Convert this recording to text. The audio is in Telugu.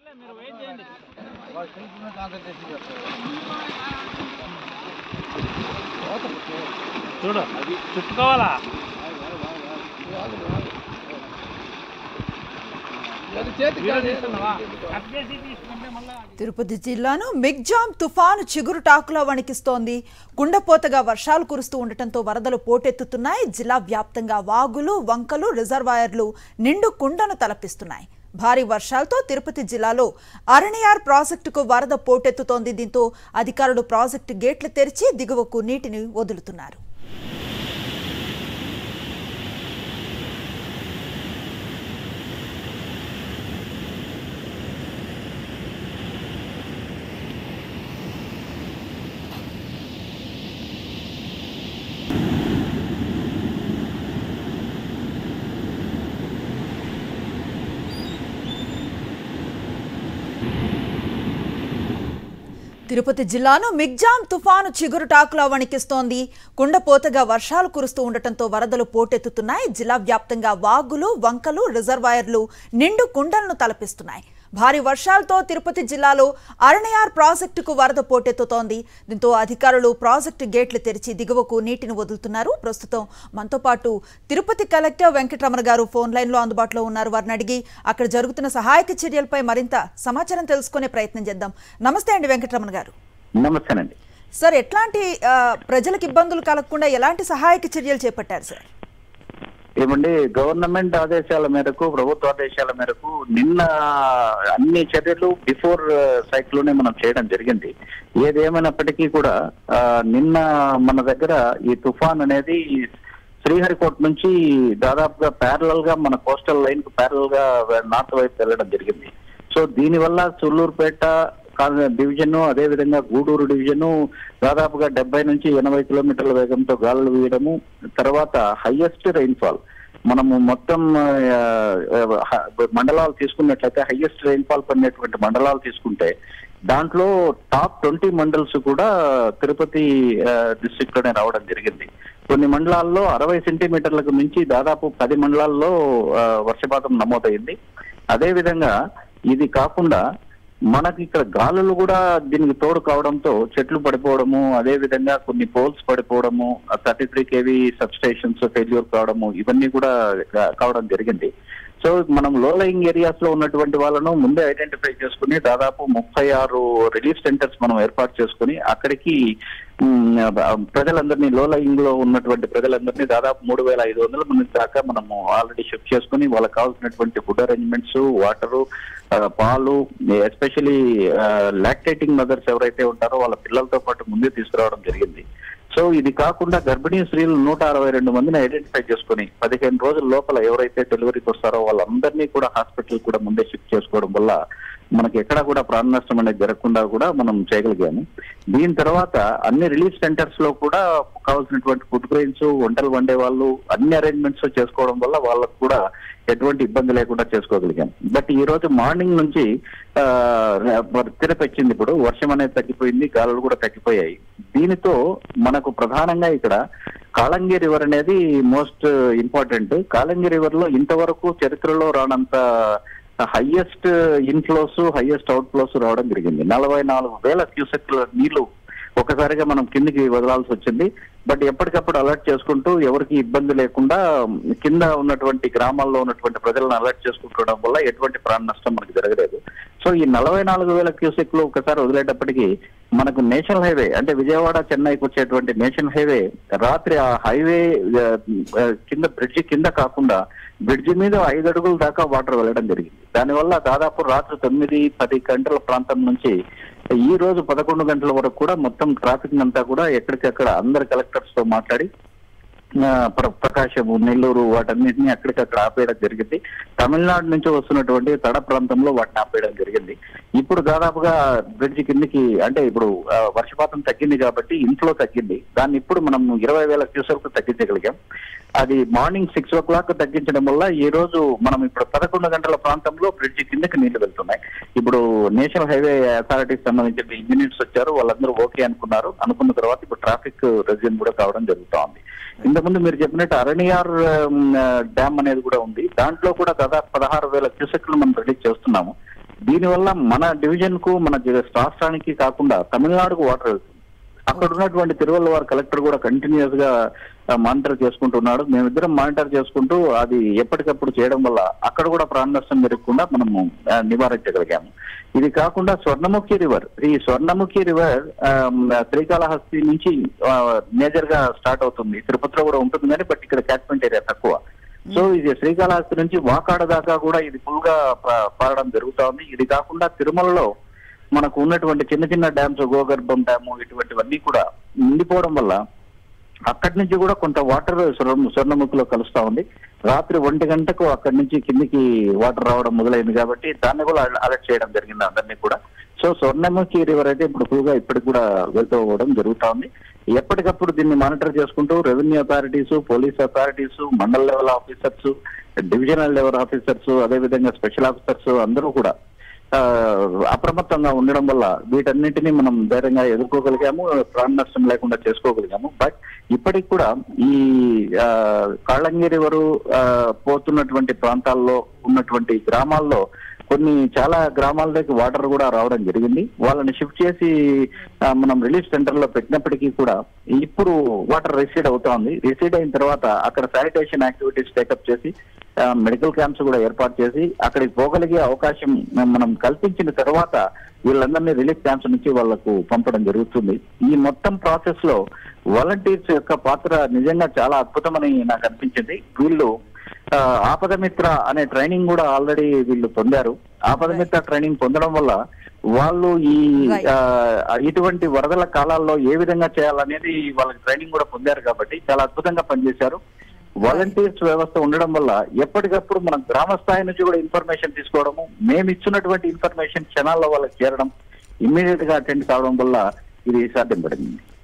చూడు చుట్టుకోవాలా వీడియో తీస్తున్నావా? కట్ చేసి తీసుకుంటే మళ్ళా తిరుపతి జిల్లాను మిగ్జామ్ తుఫాను చిగురుటాకులా వణికిస్తోంది కుండపోతగా వర్షాలు కురుస్తూ ఉండటంతో వరదలు పోటెత్తుతున్నాయి జిల్లా వ్యాప్తంగా వాగులు వంకలు రిజర్వాయర్లు నిండు కుండను తలపిస్తున్నాయి భారీ వర్షాలతో తిరుపతి జిల్లాలో అరణియార్ ప్రాజెక్టుకు వరద పోటెత్తుతోంది దీంతో అధికారులు ప్రాజెక్టు గేట్లు తెరిచి దిగువకు నీటిని వదులుతున్నారు తిరుపతి జిల్లాను మిగ్జాం తుఫాను చిగురుటాకులా వణికిస్తోంది కుండపోతగా వర్షాలు కురుస్తూ ఉండటంతో వరదలు పోటెత్తుతున్నాయి జిల్లా వ్యాప్తంగా వాగులు వంకలు రిజర్వాయర్లు నిండు కుండలను తలపిస్తున్నాయి భారీ వర్షాలతో తిరుపతి జిల్లాలో అరణయార్ ప్రాజెక్టుకు వరద పోటెత్తుతోంది దీంతో అధికారులు ప్రాజెక్టు గేట్లు తెరిచి దిగువకు నీటిని వదులుతున్నారు ప్రస్తుతం మనతో పాటు తిరుపతి కలెక్టర్ వెంకటరమణ గారు ఫోన్ లైన్లో అందుబాటులో ఉన్నారు వారిని అడిగి అక్కడ జరుగుతున్న సహాయక చర్యలపై మరింత సమాచారం తెలుసుకునే ప్రయత్నం చేద్దాం నమస్తే అండి వెంకటరమణ గారు నమస్తేనండి సార్ ఎట్లాంటి ఆ, ప్రజలకు ఇబ్బందులు కలగకుండా ఎలాంటి సహాయక చర్యలు చేపట్టారు సార్ ఏమండి గవర్నమెంట్ ఆదేశాల మేరకు ప్రభుత్వ ఆదేశాల మేరకు నిన్న అన్ని చర్యలు బిఫోర్ సైక్లోనే మనం చేయడం జరిగింది ఏదేమైనప్పటికీ కూడా ఆ, నిన్న మన దగ్గర ఈ తుఫాన్ అనేది శ్రీహరికోట నుంచి దాదాపుగా ప్యారలల్ గా మన కోస్టల్ లైన్ కు ప్యారలల్ గా నార్త్ వైపు వెళ్ళడం జరిగింది సో దీనివల్ల సుల్లూరుపేట డివిజన్ అదే విధంగా గూడూరు డివిజన్ దాదాపుగా డెబ్బై నుంచి ఎనభై కిలోమీటర్ల వేగంతో గాలులు వీయడము తర్వాత హైయెస్ట్ రైన్ఫాల్ మనము మొత్తం ఆ, ఆ, మండలాలు తీసుకున్నట్లయితే హైయెస్ట్ రైన్ఫాల్ పడినటువంటి మండలాలు తీసుకుంటే దాంట్లో టాప్ ట్వంటీ మండల్స్ కూడా తిరుపతి డిస్ట్రిక్ట్ లోనే రావడం జరిగింది కొన్ని మండలాల్లో అరవై సెంటీమీటర్లకు మించి దాదాపు పది మండలాల్లో ఆ, వర్షపాతం నమోదైంది అదే విధంగా ఇది కాకుండా మనకి ఇక్కడ గాలులు కూడా దీనికి తోడు కావడంతో చెట్లు పడిపోవడము అదే విధంగా కొన్ని పోల్స్ పడిపోవడము thirty three KV substations failure కావడము ఇవన్నీ కూడా కా- కావడం జరిగింది సో మనం లో లయింగ్ ఏరియాస్ లో ఉన్నటువంటి వాళ్ళను ముందే ఐడెంటిఫై చేసుకుని దాదాపు ముప్పై ఆరు రిలీఫ్ సెంటర్స్ మనం ఏర్పాటు చేసుకుని అక్కడికి ఉమ్, ప్రజలందరినీ లో లయింగ్ లో ఉన్నటువంటి ప్రజలందరినీ దాదాపు మూడు వేల ఐదు వందల మంది దాకా మనము ఆల్రెడీ షిఫ్ట్ చేసుకుని వాళ్ళకి కావాల్సినటువంటి ఫుడ్ అరేంజ్మెంట్స్ వాటరు పాలు ఎస్పెషలీ లాక్టేటింగ్ మదర్స్ ఎవరైతే ఉంటారో వాళ్ళ పిల్లలతో పాటు ముందే తీసుకురావడం జరిగింది సో ఇది కాకుండా గర్భిణీ స్త్రీలు నూట అరవై రెండు మందిని ఐడెంటిఫై చేసుకుని పదిహేను రోజుల లోపల ఎవరైతే డెలివరీకి వస్తారో వాళ్ళందరినీ కూడా హాస్పిటల్ కూడా ముందే షిఫ్ట్ చేసుకోవడం వల్ల మనకి ఎక్కడా కూడా ప్రాణ నష్టం అనేది జరగకుండా కూడా మనం చేయగలిగాము దీని తర్వాత అన్ని రిలీఫ్ సెంటర్స్ లో కూడా కావాల్సినటువంటి ఫుడ్ గ్రెయిన్స్ వంటలు వండే వాళ్ళు అన్ని అరేంజ్మెంట్స్ చేసుకోవడం వల్ల వాళ్ళకు కూడా ఎటువంటి ఇబ్బంది లేకుండా చేసుకోగలిగాం బట్ ఈ రోజు మార్నింగ్ నుంచి ఆ, తిరపచ్చింది ఇప్పుడు వర్షం అనేది తగ్గిపోయింది గాలులు కూడా తగ్గిపోయాయి దీనితో మనకు ప్రధానంగా ఇక్కడ కాళంగి రివర్ అనేది మోస్ట్ ఇంపార్టెంట్ కాళంగి రివర్ లో ఇంతవరకు చరిత్రలో రానంత highest inflows highest outflows రావడం జరిగింది నలభై నాలుగు వేల క్యూసెక్ల నీళ్లు ఒకసారిగా మనం కిందికి వదలాల్సి వచ్చింది బట్ ఎప్పటికప్పుడు అలర్ట్ చేసుకుంటూ ఎవరికి ఇబ్బంది లేకుండా కింద ఉన్నటువంటి గ్రామాల్లో ఉన్నటువంటి ప్రజలను అలర్ట్ చేసుకుంటుండడం వల్ల ఎటువంటి ప్రాణ నష్టం మనకు జరగలేదు సో ఈ నలభై నాలుగు వేల క్యూసెక్లు ఒకసారి వదిలేటప్పటికి మనకు నేషనల్ హైవే అంటే విజయవాడ చెన్నైకి వచ్చేటువంటి నేషనల్ హైవే రాత్రి ఆ హైవే ఆ, ఆ, కింద బ్రిడ్జి కింద కాకుండా బ్రిడ్జి మీద ఐదు అడుగుల దాకా వాటర్ వెళ్ళడం జరిగింది దానివల్ల దాదాపు రాత్రి తొమ్మిది పది గంటల ప్రాంతం నుంచి ఈ రోజు పదకొండు గంటల వరకు కూడా మొత్తం ట్రాఫిక్ అంతా కూడా ఎక్కడికక్కడ అందరు కలెక్టర్స్ తో మాట్లాడి ఆ, ప్ర- ప్రకాశము నెల్లూరు వాటన్నిటిని అక్కడికక్కడ ఆపేయడం జరిగింది తమిళనాడు నుంచి వస్తున్నటువంటి తడ ప్రాంతంలో వాటిని ఆపేయడం జరిగింది ఇప్పుడు దాదాపుగా బ్రిడ్జ్ కిందికి అంటే ఇప్పుడు ఆ, వర్షపాతం తగ్గింది కాబట్టి ఇంట్లో తగ్గింది దాన్ని ఇప్పుడు మనం ఇరవై వేల క్యూసెక్ తగ్గించగలిగాం అది మార్నింగ్ సిక్స్ ఓ క్లాక్ తగ్గించడం వల్ల ఈ రోజు మనం ఇప్పుడు పదకొండు గంటల ప్రాంతంలో బ్రిడ్జ్ కిందకి నీళ్లు వెళ్తున్నాయి ఇప్పుడు నేషనల్ హైవే అథారిటీకి సంబంధించిన ఇంజనీర్స్ వచ్చారు వాళ్ళందరూ ఓకే అనుకున్నారు అనుకున్న తర్వాత ఇప్పుడు ట్రాఫిక్ రెజ్యూమ్ కూడా కావడం జరుగుతా ఉంది ఇంతకుముందు మీరు చెప్పినట్టు అరణియార్ డ్యామ్ అనేది కూడా ఉంది దాంట్లో కూడా దాదాపు పదహారు వేల క్యూసెక్లు మనం రిలీజ్ చేస్తున్నాము దీనివల్ల మన డివిజన్ కు మన జి- రాష్ట్రానికి కాకుండా తమిళనాడుకు వాటర్ వెళ్తుంది అక్కడ ఉన్నటువంటి తిరువల్లవారి కలెక్టర్ కూడా కంటిన్యూస్ గా మానిటర్ చేసుకుంటున్నాడు మేమిద్దరం మానిటర్ చేసుకుంటూ అది ఎప్పటికప్పుడు చేయడం వల్ల అక్కడ కూడా ప్రాణ నష్టం జరగకుండా మనము ఆ, నివారించగలిగాము ఇది కాకుండా స్వర్ణముఖి రివర్ ఈ స్వర్ణముఖి రివర్ ఆ, శ్రీకాళహస్తి నుంచి మేజర్ గా స్టార్ట్ అవుతుంది తిరుపతిలో కూడా ఉంటుంది కానీ బట్ ఇక్కడ క్యాచ్మెంట్ ఏరియా తక్కువ సో ఇది శ్రీకాళహస్తి నుంచి వాకాడ దాకా కూడా ఇది ఫుల్ గా పా- పారడం జరుగుతా ఉంది ఇది కాకుండా తిరుమలలో మనకు ఉన్నటువంటి చిన్న చిన్న డ్యామ్స్ గోగర్భం డ్యాము ఇటువంటివన్నీ కూడా నిండిపోవడం వల్ల అక్కడి నుంచి కూడా కొంత వాటర్ స్వర్ణముఖిలో కలుస్తా ఉంది రాత్రి ఒంటి గంటకు అక్కడి నుంచి కిందికి వాటర్ రావడం మొదలైంది కాబట్టి దాన్ని కూడా అలర్ట్ చేయడం జరిగింది అందరినీ కూడా సో స్వర్ణముఖి రివర్ అయితే ఇప్పుడు ఫుల్గా ఇప్పటికి కూడా వెళ్తూ పోవడం జరుగుతా ఉంది ఎప్పటికప్పుడు దీన్ని మానిటర్ చేసుకుంటూ revenue authorities police authorities mandal level officers divisional level officers అదేవిధంగా స్పెషల్ ఆఫీసర్స్ అందరూ కూడా ఆ, అప్రమత్తంగా ఉండడం వల్ల వీటన్నిటిని మనం ధైర్యంగా ఎదుర్కోగలిగాము ప్రాణ నష్టం లేకుండా చేసుకోగలిగాము బట్ ఇప్పటికి కూడా ఈ ఆ, కాళ్ళంగిరి వరు ఆ, పోతున్నటువంటి ప్రాంతాల్లో ఉన్నటువంటి గ్రామాల్లో కొన్ని చాలా గ్రామాలలోకి వాటర్ కూడా రావడం జరిగింది వాళ్ళని షిఫ్ట్ చేసి ఆ, మనం రిలీఫ్ సెంటర్ లో పెట్టినప్పటికీ కూడా ఇప్పుడు వాటర్ రిసీడ్ అవుతా ఉంది రిసీడ్ అయిన తర్వాత అక్కడ శానిటేషన్ యాక్టివిటీస్ టేకప్ చేసి మెడికల్ క్యాంప్స్ కూడా ఏర్పాటు చేసి అక్కడికి పోగలిగే అవకాశం మనం కల్పించిన తర్వాత వీళ్ళందరినీ రిలీఫ్ క్యాంప్స్ నుంచి వాళ్లకు పంపడం జరుగుతుంది ఈ మొత్తం ప్రాసెస్ లో వాలంటీర్స్ యొక్క పాత్ర నిజంగా చాలా అద్భుతమని నాకు అనిపించింది వీళ్ళు ఆ, ఆపదమిత్ర అనే ట్రైనింగ్ కూడా ఆల్రెడీ వీళ్ళు పొందారు ఆపదమిత్ర ట్రైనింగ్ పొందడం వల్ల వాళ్ళు ఈ Right. ఆ, ఇటువంటి వరదల కాలాల్లో ఏ విధంగా చేయాలనేది వాళ్ళకి ట్రైనింగ్ కూడా పొందారు కాబట్టి చాలా అద్భుతంగా పనిచేశారు వాలంటీర్స్ వ్యవస్థ ఉండడం వల్ల ఎప్పటికప్పుడు మనం గ్రామ స్థాయి నుంచి కూడా ఇన్ఫర్మేషన్ తీసుకోవడము మేము ఇచ్చినటువంటి ఇన్ఫర్మేషన్ క్షణాల్లో వాళ్ళకి చేరడం ఇమ్మీడియట్ గా అటెండ్ కావడం వల్ల ఇది సాధ్యం పడింది